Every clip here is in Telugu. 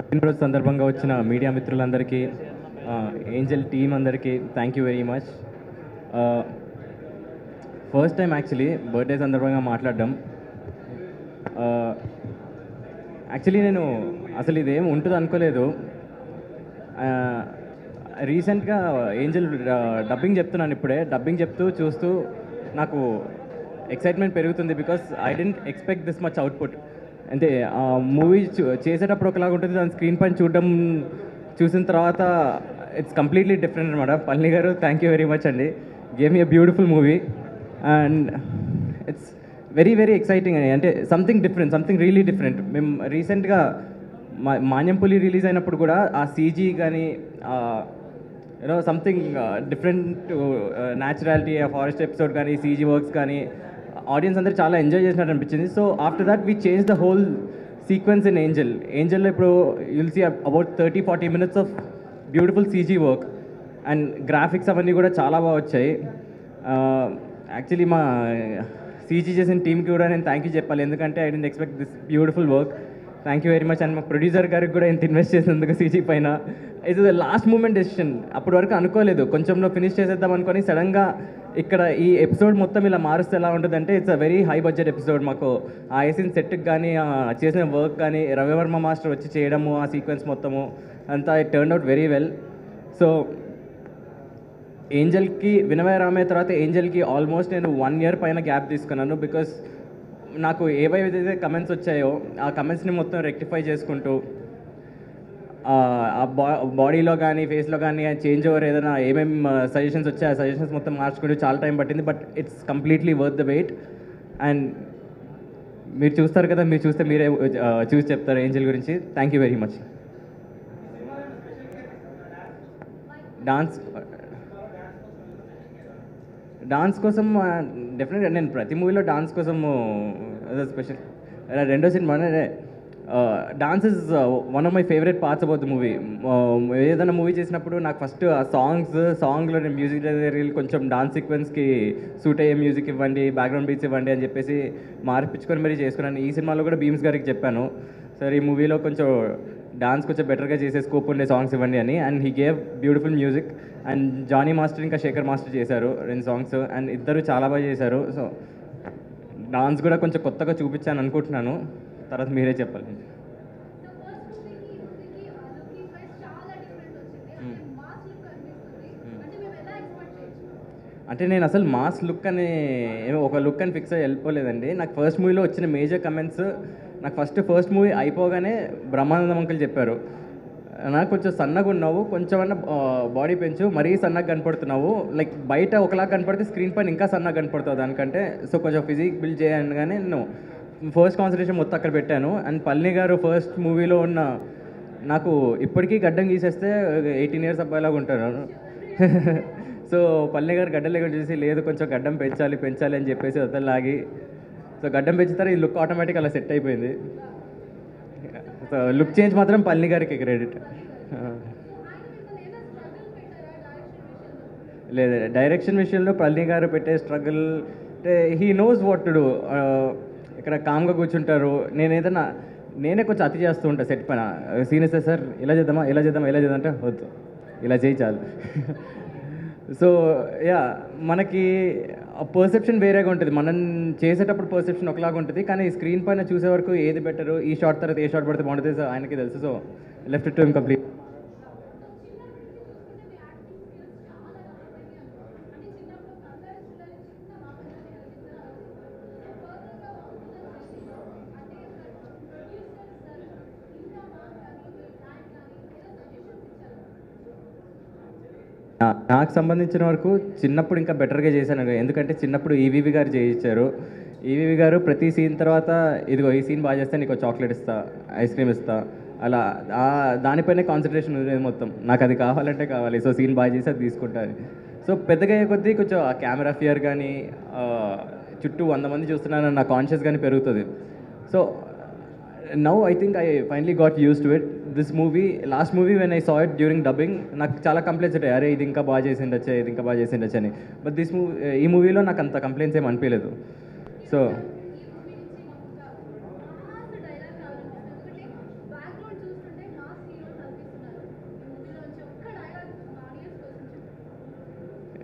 పుట్టినరోజు సందర్భంగా వచ్చిన మీడియా మిత్రులందరికీ ఆ, ఏంజల్ టీం అందరికీ thank you very much first time actually birthday సందర్భంగా మాట్లాడడం యాక్చువల్లీ నేను అసలు ఇదేం ఉంటుంది అనుకోలేదు రీసెంట్గా ఏంజల్ డబ్బింగ్ చెప్తున్నాను ఇప్పుడే డబ్బింగ్ చెప్తూ చూస్తూ నాకు ఎక్సైట్మెంట్ పెరుగుతుంది because I don't expect this much output అంటే మూవీ చేసేటప్పుడు ఒకలాగా ఉంటుంది దాని స్క్రీన్ పైన చూడడం చూసిన తర్వాత ఇట్స్ కంప్లీట్లీ డిఫరెంట్ అనమాట పల్లి గారు థ్యాంక్ యూ వెరీ మచ్ అండి game a beautiful movie and it's very very exciting అని అంటే something different something really different మేము రీసెంట్గా మా మాన్యంపులి రిలీజ్ అయినప్పుడు కూడా ఆ సీజీ కానీ యూనో సంథింగ్ డిఫరెంట్ న్యాచురాలిటీ ఆ ఫారెస్ట్ ఎపిసోడ్ కానీ సీజీ వర్క్స్ కానీ ఆడియన్స్ అందరూ చాలా ఎంజాయ్ చేసినట్టు అనిపించింది so after that we change the whole sequence in Angel ఏంజల్లో ఇప్పుడు you'll see about thirty forty minutes of beautiful CG work and graphics అవన్నీ కూడా చాలా బాగా వచ్చాయి యాక్చువల్లీ మా సీజీ చేసిన టీంకి కూడా నేను థ్యాంక్ యూ చెప్పాలి ఎందుకంటే I don't expect this beautiful work thank you very much and మా ప్రొడ్యూసర్ గారికి కూడా ఇంత ఇన్వెస్ట్ చేసినందుకు సీజీ పైన ఇది లాస్ట్ మూమెంట్ డెసిషన్ అప్పటి వరకు అనుకోలేదు కొంచెంలో ఫినిష్ చేసేద్దాం అనుకొని సడన్గా ఇక్కడ ఈ ఎపిసోడ్ మొత్తం ఇలా మారుస్తే ఎలా ఉంటుందంటే it's a very high budget episode మాకు ఆ వేసిన సెట్కి కానీ ఆ చేసిన వర్క్ కానీ రవివర్మ మాస్టర్ వచ్చి చేయడము ఆ సీక్వెన్స్ మొత్తము అంతా it turn out very well so ఏంజల్కి వినవయ రామయ్య తర్వాత ఏంజల్కి ఆల్మోస్ట్ నేను వన్ ఇయర్ పైన గ్యాప్ తీసుకున్నాను బికాస్ నాకు ఏవైతే కమెంట్స్ వచ్చాయో ఆ కమెంట్స్ని మొత్తం రెక్టిఫై చేసుకుంటూ ఆ ఆ బా బాడీలో కానీ ఫేస్లో కానీ చేంజ్ ఓవర్ ఏదైనా ఏమేమి సజెషన్స్ వచ్చాయి ఆ సజెషన్స్ మొత్తం మార్చుకుంటూ చాలా టైం పట్టింది but it's completely worth the wait and మీరు చూస్తారు కదా మీరు చూస్తే మీరే ఆ, చూసి చెప్తారు ఏంజల్ గురించి thank you very much dance dance కోసం డెఫినెట్గా నేను ప్రతి మూవీలో డాన్స్ కోసం స్పెషల్ రెండో సినిమా dance is one of my favourite parts about the movie ఏదైనా మూవీ చేసినప్పుడు నాకు ఫస్ట్ ఆ సాంగ్స్ సాంగ్లో నేను మ్యూజిక్ డైరెక్టర్ కొంచెం డాన్స్ సీక్వెన్స్కి సూట్ అయ్యే మ్యూజిక్ ఇవ్వండి బ్యాక్గ్రౌండ్ బీట్స్ ఇవ్వండి అని చెప్పేసి మార్పించుకొని మరీ చేసుకున్నాను ఈ సినిమాలో కూడా భీమ్స్ గారికి చెప్పాను సార్ ఈ మూవీలో కొంచెం డాన్స్ కొంచెం బెటర్గా చేసే స్కోప్ ఉండే సాంగ్స్ ఇవ్వండి అని and he gave beautiful music and Jani master ఇంకా శేఖర్ మాస్టర్ చేశారు రెండు సాంగ్స్ అండ్ ఇద్దరు చాలా బాగా చేశారు సో డాన్స్ కూడా కొంచెం కొత్తగా చూపించాను అనుకుంటున్నాను తర్వాత మీరే చెప్పాలి అంటే నేను అసలు మాస్ లుక్ అని ఏమో ఒక లుక్ అని ఫిక్స్ అయ్యి వెళ్ళిపోలేదండి నాకు ఫస్ట్ మూవీలో వచ్చిన మేజర్ కమెంట్స్ నాకు ఫస్ట్ ఫస్ట్ మూవీ అయిపోగానే బ్రహ్మానందం అంకుల్ చెప్పారు నాకు కొంచెం సన్నగా ఉన్నావు కొంచెం అన్న బాడీ పెంచు మరీ సన్నగా కనపడుతున్నావు లైక్ బయట ఒకలా కనపడితే స్క్రీన్ పైన ఇంకా సన్నగా కనపడుతుంది దానికంటే సో కొంచెం ఫిజిక్ బిల్డ్ చేయగానే నేను ఫస్ట్ కాన్సన్ట్రేషన్ మొత్తం అక్కడ పెట్టాను అండ్ పల్ని గారు ఫస్ట్ మూవీలో ఉన్న నాకు ఇప్పటికీ గడ్డం గీసేస్తే ఎయిటీన్ ఇయర్స్ అబ్బాయిలాగా ఉంటారు సో పల్లె గారు గడ్డలు ఎక్కడ చూసి లేదు కొంచెం గడ్డం పెంచాలి పెంచాలి అని చెప్పేసి వద్దలాగి సో గడ్డం పెంచుతారు ఈ లుక్ ఆటోమేటిక్ అలా సెట్ అయిపోయింది సో లుక్ చేంజ్ మాత్రం పల్లి గారికి క్రెడిట్ లేదు డైరెక్షన్ విషయంలో పల్లి గారు పెట్టే స్ట్రగుల్ అంటే he knows what to do ఇక్కడ కామ్గా కూర్చుంటారు నేను ఏదైనా నేనే కొంచెం అతి చేస్తూ ఉంటా సెట్ పైన సీన్ ఇస్తే సార్ ఇలా చేద్దామా ఇలా చేద్దామా ఇలా చేద్దాం అంటే వద్దు ఇలా చేయి చాలు సో యా మనకి పర్సెప్షన్ వేరేగా ఉంటుంది మనం చేసేటప్పుడు పర్సెప్షన్ ఒకలాగా ఉంటుంది కానీ స్క్రీన్ పైన చూసే వరకు ఏది బెటర్ ఈ షార్ట్ తర్వాత ఏ షార్ట్ పడితే బాగుంటుంది సో ఆయనకి తెలుసు సో లెఫ్ట్ టు కంప్లీట్ నా- నాకు సంబంధించిన వరకు చిన్నప్పుడు ఇంకా బెటర్గా చేశాను ఎందుకంటే చిన్నప్పుడు ఈవీవి గారు చేయించారు ఈవీవి గారు ప్రతి సీన్ తర్వాత ఇదిగో ఈ సీన్ బాగా చేస్తే నీకు చాక్లెట్ ఇస్తా ఐస్ క్రీమ్ ఇస్తా అలా ఆ దానిపైనే కాన్సన్ట్రేషన్ ఉండేది మొత్తం నాకు అది కావాలంటే కావాలి సో సీన్ బాగా చేసి అది తీసుకుంటాను సో పెద్దగా అయ్యే కొద్దీ కొంచెం ఆ కెమెరా ఫియర్ కానీ ఆ, చుట్టూ వంద మంది చూస్తున్నారని నా కాన్షియస్ కానీ పెరుగుతుంది so now I think I finally got used to it this movie last movie when I saw it during dubbing నాకు చాలా కంప్లైంట్స్ ఉంటాయి అరే ఇది ఇంకా బాగా చేసిండొచ్చే ఇది ఇంకా బాగా చేసిండొచ్చు అని బట్ దిస్ మూవీ ఈ మూవీలో నాకు అంత కంప్లైంట్స్ ఏం అనిపించలేదు సో బ్యాక్గ్రౌండ్ చూస్తుంటే మాస్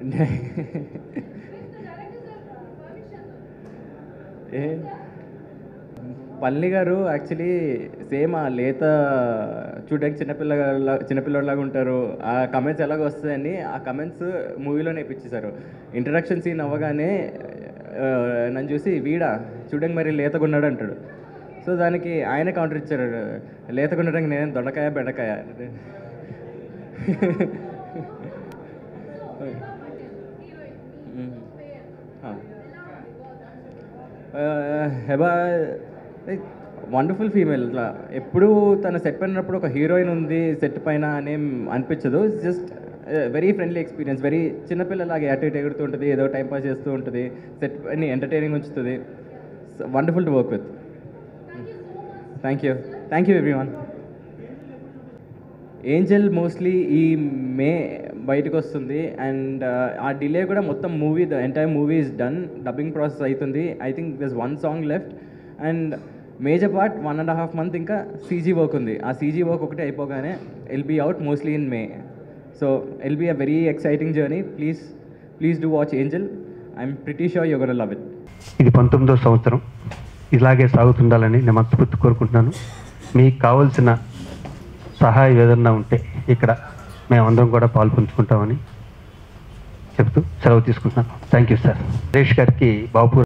ఏ పల్లి గారు యాక్చువల్లీ సేమ్ ఆ లేత చూడడానికి చిన్నపిల్ల చిన్నపిల్లలాగా ఉంటారు ఆ కమెంట్స్ ఎలాగ వస్తాయని ఆ కమెంట్స్ మూవీలోనే ఇప్పించేశారు ఇంట్రడక్షన్ సీన్ అవ్వగానే ఆ, నన్ను చూసి వీడా చూడడానికి మరి లేతగా ఉన్నాడు అంటాడు సో దానికి ఆయన కౌంటర్ ఇచ్చారు లేతగా ఉండడానికి నేను దొండకాయ బెండకాయ హెబా వండర్ఫుల్ ఫీమేల్ ఇట్లా ఎప్పుడు తన సెట్ పడినప్పుడు ఒక హీరోయిన్ ఉంది సెట్ పైన అనేం అనిపించదు just very friendly experience very చిన్నపిల్లలాగా అటు ఇటు ఎగురుతూ ఉంటుంది ఏదో టైం పాస్ చేస్తూ ఉంటుంది సెట్ పైన ఎంటర్టైనింగ్ ఉంచుతుంది wonderful to work with thank you thank you everyone Angel mostly ఈ మే బయటకు వస్తుంది అండ్ ఆ డిలే కూడా మొత్తం movie the entire movie is done dubbing process అవుతుంది I think this one song left and major part one and half month ఇంకా సీజీ వర్క్ ఉంది ఆ సీజీ వర్క్ ఒకటి అయిపోగానే will be out mostly in May so will be a very exciting journey please please do watch Angel I'm pretty sure you gonna love it ఇది పంతొమ్మిదో సంవత్సరం ఇలాగే సాగుతుండాలని నేను మనస్ఫూర్తి కోరుకుంటున్నాను మీకు కావాల్సిన సహాయం ఏదన్నా ఉంటే ఇక్కడ మేమందరం కూడా పాలు పంచుకుంటామని చెప్తూ సెలవు తీసుకుంటున్నాను థ్యాంక్ యూ సార్ సురేష్ గారికి బాబు